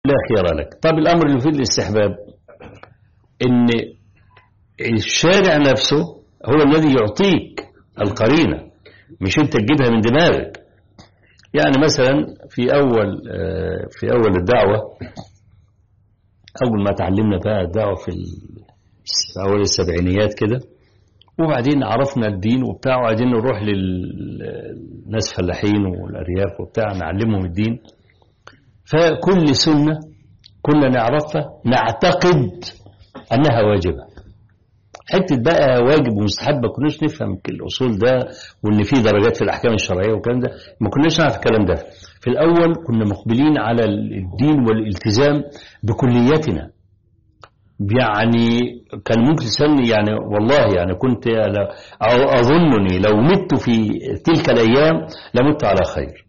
لا خيار لك طب الأمر اللي يفيد الاستحباب إن الشارع نفسه هو الذي يعطيك القرينة مش أنت تجيبها من دماغك يعني مثلا في أول في أول الدعوة أول ما تعلمنا بقى الدعوة في أول السبعينيات كده وبعدين عرفنا الدين وبتاع وعايزين نروح للناس فلاحين والأرياف وبتاع نعلمهم الدين فكل سنة كنا نعرفها نعتقد أنها واجبة حتة بقى واجب ومستحب ما كناش نفهم الأصول ده وإن في درجات في الأحكام الشرعية والكلام ده ما كناش نعرف الكلام ده في الأول كنا مقبلين على الدين والالتزام بكليتنا يعني كان ممكن تسألني يعني والله يعني كنت أو أظنني لو مت في تلك الأيام لمت على خير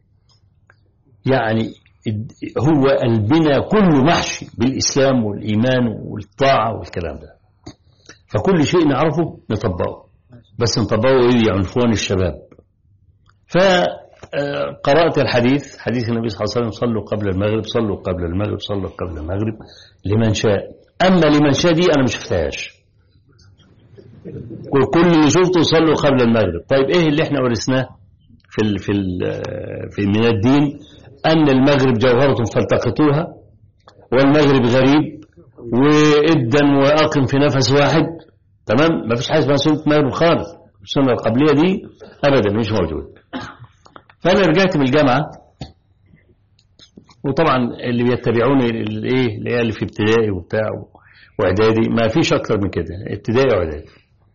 يعني هو قلبنا كله محشي بالإسلام والإيمان والطاعة والكلام ده فكل شيء نعرفه نطبقه بس نطبقه إيه عنفوان الشباب فقرأت الحديث حديث النبي صلى الله عليه وسلم صلوا قبل المغرب صلوا قبل المغرب صلوا قبل المغرب لمن شاء أما لمن شاء دي أنا ما شفتهاش كل اللي شفته صلوا قبل المغرب طيب إيه اللي احنا ورثناه في ال في ال في من الدين أن المغرب جوهرة فالتقطوها والمغرب غريب وإدا وأقم في نفس واحد تمام ما فيش حاجة اسمها سنة مغرب خالص السنة القبلية دي أبدا مش موجود فأنا رجعت من الجامعة وطبعا اللي بيتبعوني الايه اللي في ابتدائي وبتاع واعدادي ما فيش اكتر من كده ابتدائي واعدادي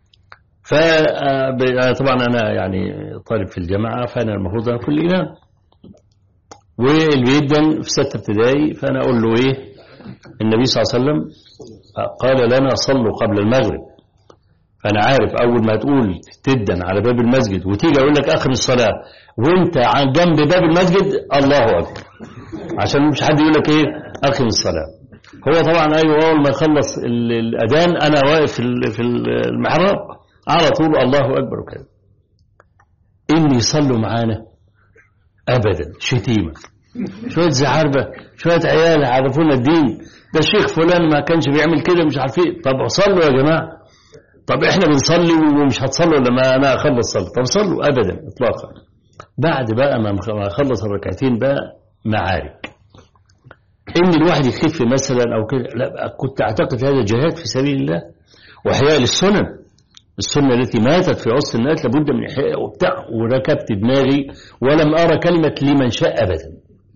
فطبعا انا يعني طالب في الجامعه فانا المفروض اكون الامام واللي بيدن في ستة ابتدائي فأنا أقول له إيه النبي صلى الله عليه وسلم قال لنا صلوا قبل المغرب فأنا عارف أول ما تقول تدن على باب المسجد وتيجي أقول لك آخر الصلاة وأنت عن جنب باب المسجد الله أكبر عشان مش حد يقول لك إيه آخر الصلاة هو طبعا أيوة أول ما يخلص الأذان أنا واقف في المحراب على طول الله أكبر وكذا إن يصلوا معانا ابدا شتيمه شويه زعاربه شويه عيال عرفونا الدين ده الشيخ فلان ما كانش بيعمل كده مش عارفين طب صلوا يا جماعه طب احنا بنصلي ومش هتصلوا لما انا اخلص صلاه طب صلوا ابدا اطلاقا بعد بقى ما اخلص الركعتين بقى معارك ان الواحد يخف مثلا او كده لا كنت اعتقد هذا جهاد في سبيل الله واحياء للسنن السنة التي ماتت في وسط الناس لابد من إحياء وبتاع وركبت دماغي ولم أرى كلمة لمن شاء أبدا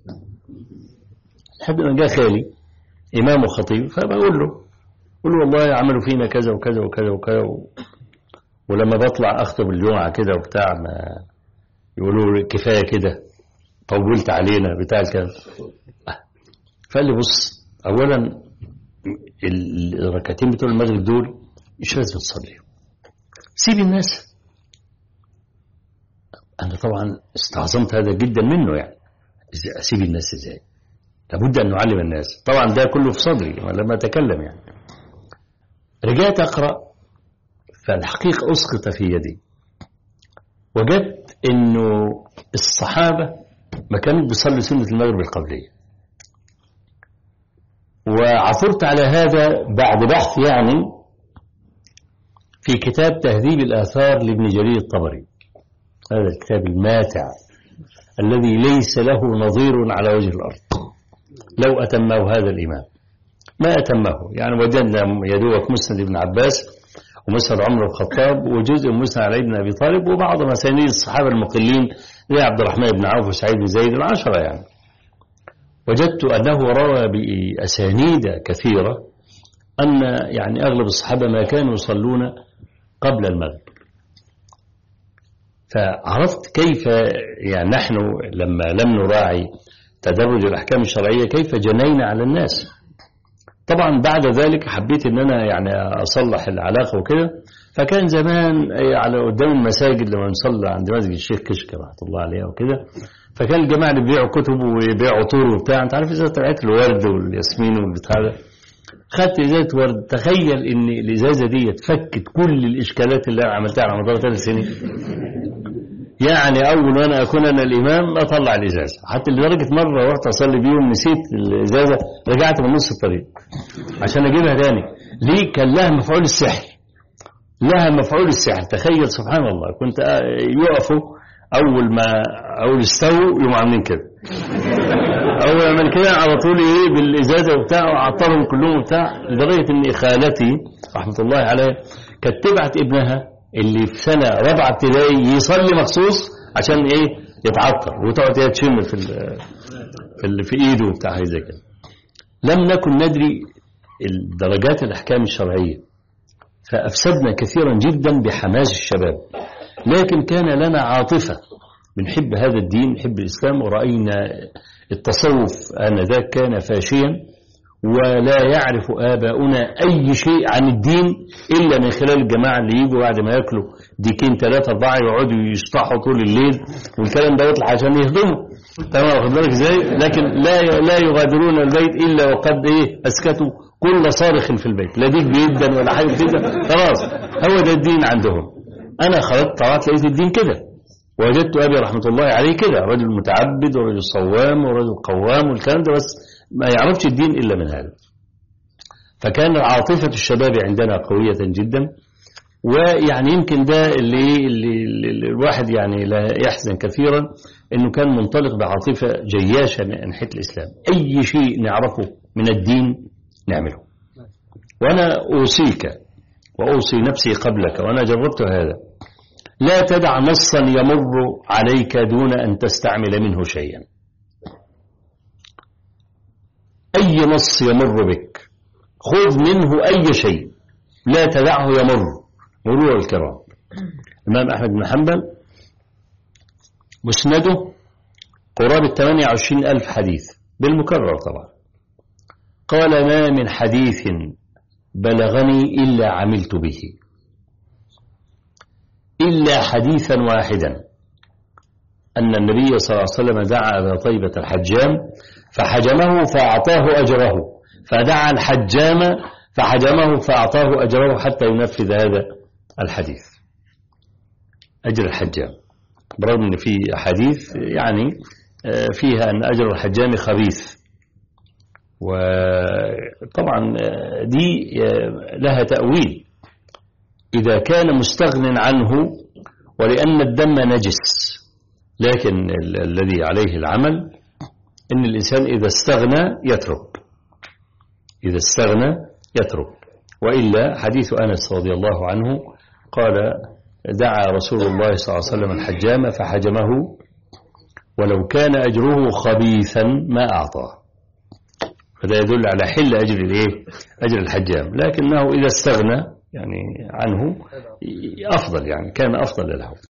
لحد ما جاء خالي إمام وخطيب فبقول له قول له والله عملوا فينا كذا وكذا وكذا وكذا و... ولما بطلع أخطب الجمعة كده وبتاع ما يقولوا لي كفاية كده طولت علينا بتاع الكلام فقال لي بص أولا الركعتين بتوع المغرب دول مش لازم تصليهم سيب الناس أنا طبعا استعظمت هذا جدا منه يعني أسيب الناس إزاي لابد أن نعلم الناس طبعا ده كله في صدري لما أتكلم يعني رجعت أقرأ فالحقيقة أسقط في يدي وجدت أنه الصحابة ما كانوا بيصلوا سنة المغرب القبلية وعثرت على هذا بعد بحث يعني في كتاب تهذيب الآثار لابن جرير الطبري هذا الكتاب الماتع الذي ليس له نظير على وجه الأرض لو أتمه هذا الإمام ما أتمه يعني وجدنا يدوك مسند ابن عباس ومسند عمر الخطاب وجزء مسند علي بن أبي طالب وبعض مسانيد الصحابة المقلين زي عبد الرحمن بن عوف وسعيد بن زيد العشرة يعني وجدت أنه روى بأسانيد كثيرة أن يعني أغلب الصحابة ما كانوا يصلون قبل المغرب فعرفت كيف يعني نحن لما لم نراعي تدرج الأحكام الشرعية كيف جنينا على الناس طبعا بعد ذلك حبيت ان انا يعني اصلح العلاقه وكده فكان زمان على قدام المساجد لما نصلي عند مسجد الشيخ كشك رحمه الله عليه وكده فكان الجماعه اللي بيبيعوا كتب ويبيعوا طور وبتاع انت عارف ازازه طلعت الورد والياسمين والبتاع ده خدت ازازه ورد تخيل ان الازازه دي فكت كل الاشكالات اللي انا عملتها على مدار ثلاث سنين يعني أول وأنا أكون أنا الإمام أطلع الإزازة حتى لدرجة مرة رحت أصلي بيهم نسيت الإزازة رجعت من نص الطريق عشان أجيبها تاني ليه كان لها مفعول السحر لها مفعول السحر تخيل سبحان الله كنت يقفوا أول ما أول استووا يقوموا عاملين كده أول ما كده على طول إيه بالإزازة وبتاع وعطرهم كلهم وبتاع لدرجة إن خالتي رحمة الله عليها كانت تبعت ابنها اللي في سنة رابعة ابتدائي يصلي مخصوص عشان ايه يتعطر وتقعد هي تشم في ال في, ال في ايده وبتاع حاجه زي كده لم نكن ندري درجات الاحكام الشرعيه فافسدنا كثيرا جدا بحماس الشباب لكن كان لنا عاطفه بنحب هذا الدين نحب الاسلام وراينا التصوف انذاك كان فاشيا ولا يعرف آباؤنا أي شيء عن الدين إلا من خلال الجماعة اللي يجوا بعد ما يأكلوا ديكين ثلاثة أربعة يقعدوا يشطحوا طول الليل والكلام ده يطلع عشان يهضموا تمام واخد بالك ازاي لكن لا لا يغادرون البيت إلا وقد إيه أسكتوا كل صارخ في البيت لا ديك بيدا ولا حاجة كده خلاص هو ده الدين عندهم أنا خرجت طلعت لقيت الدين كده وجدت أبي رحمة الله عليه كده رجل متعبد ورجل صوام ورجل قوام والكلام ده بس ما يعرفش الدين إلا من هذا فكان عاطفة الشباب عندنا قوية جدا ويعني يمكن ده اللي, اللي, اللي الواحد يعني لا يحزن كثيرا انه كان منطلق بعاطفة جياشة من ناحية الإسلام أي شيء نعرفه من الدين نعمله وأنا أوصيك وأوصي نفسي قبلك وأنا جربت هذا لا تدع نصا يمر عليك دون أن تستعمل منه شيئا أي نص يمر بك خذ منه أي شيء لا تدعه يمر مرور الكرام الإمام أحمد بن حنبل مسنده قرابة 28 ألف حديث بالمكرر طبعا قال ما من حديث بلغني إلا عملت به إلا حديثا واحدا أن النبي صلى الله عليه وسلم دعا أبا طيبة الحجام فحجمه فأعطاه أجره فدعا الحجام فحجمه فأعطاه أجره حتى ينفذ هذا الحديث أجر الحجام برغم أن في حديث يعني فيها أن أجر الحجام خبيث وطبعا دي لها تأويل إذا كان مستغن عنه ولأن الدم نجس لكن الذي عليه العمل إن الإنسان إذا استغنى يترك إذا استغنى يترك وإلا حديث أنس رضي الله عنه قال دعا رسول الله صلى الله عليه وسلم الحجام فحجمه ولو كان أجره خبيثا ما أعطاه فده يدل على حل أجر الإيه؟ أجر الحجام لكنه إذا استغنى يعني عنه أفضل يعني كان أفضل له